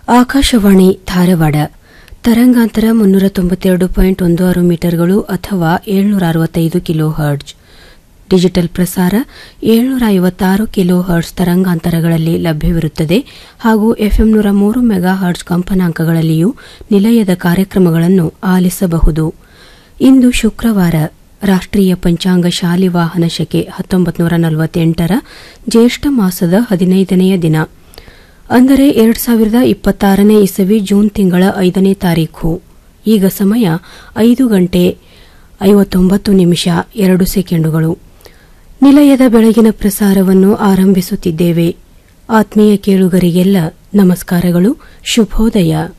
ಆಕಾಶವಾಣಿ ಧಾರವಾಡ ತರಂಗಾಂತರ ಮುನ್ನೂರ ತೊಂಬತ್ತೆರಡು ಪಾಯಿಂಟ್ ಒಂದು ಆರು ಮೀಟರ್ಗಳು ಅಥವಾ ಏಳ್ನೂರ ಅರವತ್ತೈದು ಕಿಲೋ ಹರ್ಟ್ಜ್ ಡಿಜಿಟಲ್ ಪ್ರಸಾರ ಏಳ್ನೂರ ಐವತ್ತಾರು ಕಿಲೋ ಹರ್ಟ್ಸ್ ತರಂಗಾಂತರಗಳಲ್ಲಿ ಲಭ್ಯವಿರುತ್ತದೆ ಹಾಗೂ ಎಫ್ಎಂ ನೂರ ಮೂರು ಮೆಗಾ ಹರ್ಟ್ಸ್ ಕಂಪನಾಂಕಗಳಲ್ಲಿಯೂ ನಿಲಯದ ಕಾರ್ಯಕ್ರಮಗಳನ್ನು ಆಲಿಸಬಹುದು ಇಂದು ಶುಕ್ರವಾರ ರಾಷ್ಟ್ರೀಯ ಪಂಚಾಂಗ ಶಾಲಿವಾಹನ ಶಕೆ ಹತ್ತೊಂಬತ್ತು ನೂರ ನಲವತ್ತೆಂಟರ ಜ್ಯೇಷ್ಠ ಮಾಸದ ಹದಿನೈದನೆಯ ದಿನ ಅಂದರೆ ಎರಡು ಸಾವಿರದ ಇಪ್ಪತ್ತಾರನೇ ಇಸವಿ ಜೂನ್ ತಿಂಗಳ ಐದನೇ ತಾರೀಖು ಈಗ ಸಮಯ ಐದು ಗಂಟೆ ಐವತ್ತೊಂಬತ್ತು ನಿಮಿಷ ಎರಡು ಸೆಕೆಂಡುಗಳು ನಿಲಯದ ಬೆಳಗಿನ ಪ್ರಸಾರವನ್ನು ಆರಂಭಿಸುತ್ತಿದ್ದೇವೆ ಆತ್ಮೀಯ ಕೇಳುಗರಿಗೆಲ್ಲ ನಮಸ್ಕಾರಗಳು ಶುಭೋದಯ